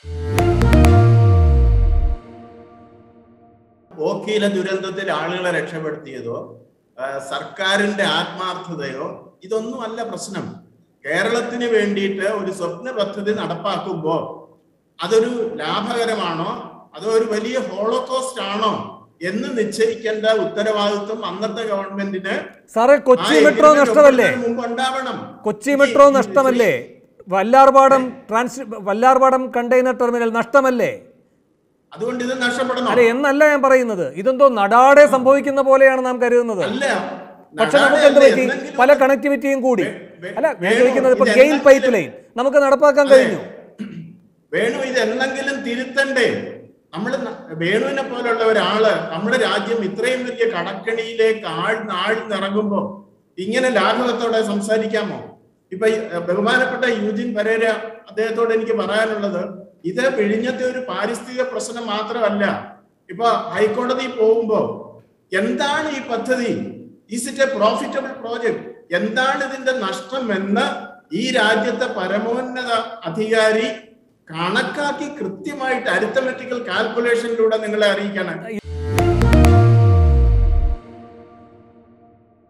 ഓഖീല ദുരന്തത്തിൽ ആളുകളെ രക്ഷപ്പെടുത്തിയതോ ആ, സർക്കാരിന്റെ ആത്മാർത്ഥതയോ ഇതൊന്നും അല്ല പ്രശ്നം കേരളത്തിന് വേണ്ടിയിട്ട് ഒരു സ്വപ്ന പദ്ധതി നടപ്പാക്കുമ്പോ അതൊരു ലാഭകരമാണോ അതോ ഒരു വലിയ ഹോളോകോസ്റ്റ് ആണോ എന്ന് നിശ്ചയിക്കേണ്ട ഉത്തരവാദിത്വം അന്നത്തെ ഗവൺമെന്റിന് സാറേ കൊച്ചി ആ മെട്രോ agreement നഷ്ടമല്ലേ ഒപ്പിടുന്നതിന് മുമ്പ് ഉണ്ടാവണം കൊച്ചി ഈ- മെട്രോ ഈ- നഷ്ടമല്ലേ Vallarpadam trans Vallarpadam container terminal നഷ്ടമല്ലേ അതുകൊണ്ട് ഇത് നഷ്ടപ്പെടണം അല്ല എന്നല്ല ഞാൻ പറയുന്നത് ഇതെന്തോ നടാടെ സംഭവിക്കുന്ന പോലെയാണ് നാം കരുതുന്നത് അല്ല പക്ഷെ നടാതെ നമുക്ക് എന്ത് അല്ല, പറ്റി എന്തെങ്കിലും പല കണക്ടിവിറ്റിയും കൂടി വേ- അല്ല ഞാൻ വേണു, ചോദിക്കുന്നത് ഇപ്പൊ ഇത് ഗെയിൽ പൈപ്പ് എന്തെങ്കിലും- ലൈൻ നമുക്ക് നടപ്പാക്കാൻ അതെ. കഴിഞ്ഞു വേണു ഇത് എന്തെങ്കിലും തിരുത്തണ്ടേ നമ്മള് ന- വേണുവിനെ പോലുള്ള ഒരാള് നമ്മുടെ രാജ്യം ഇത്രയും വലിയ കടക്കണിയിലേക്ക് ആഴ്ന്ന് ആഴ്ന്നിറങ്ങുമ്പോ ഇങ്ങനെ ലാഘവത്തോടെ സംസാരിക്കാമോ ഇപ്പൊ ഈ, ഏഹ്, ബഹുമാനപ്പെട്ട യൂജിൻ പരേര അദ്ദേഹത്തോട് എനിക്ക് പറയാനുള്ളത് ഇത് വിഴിഞ്ഞത്തെ ഒരു പാരിസ്ഥിതിക പ്രശ്നം മാത്രമല്ല ഇപ്പൊ ഹൈക്കോടതി പോകുമ്പോ എന്താണ് ഈ പദ്ധതി is it a profitable project എന്താണ് ഇതിന്റെ നഷ്ടം എന്ന് ഈ രാജ്യത്തെ പരമോന്നത അധികാരി കണക്കാക്കി കൃത്യമായിട്ട് അരിത്തമെറ്റിക്കൽ കാൽക്കുലേഷനിലൂടെ നിങ്ങളെ അറിയിക്കണം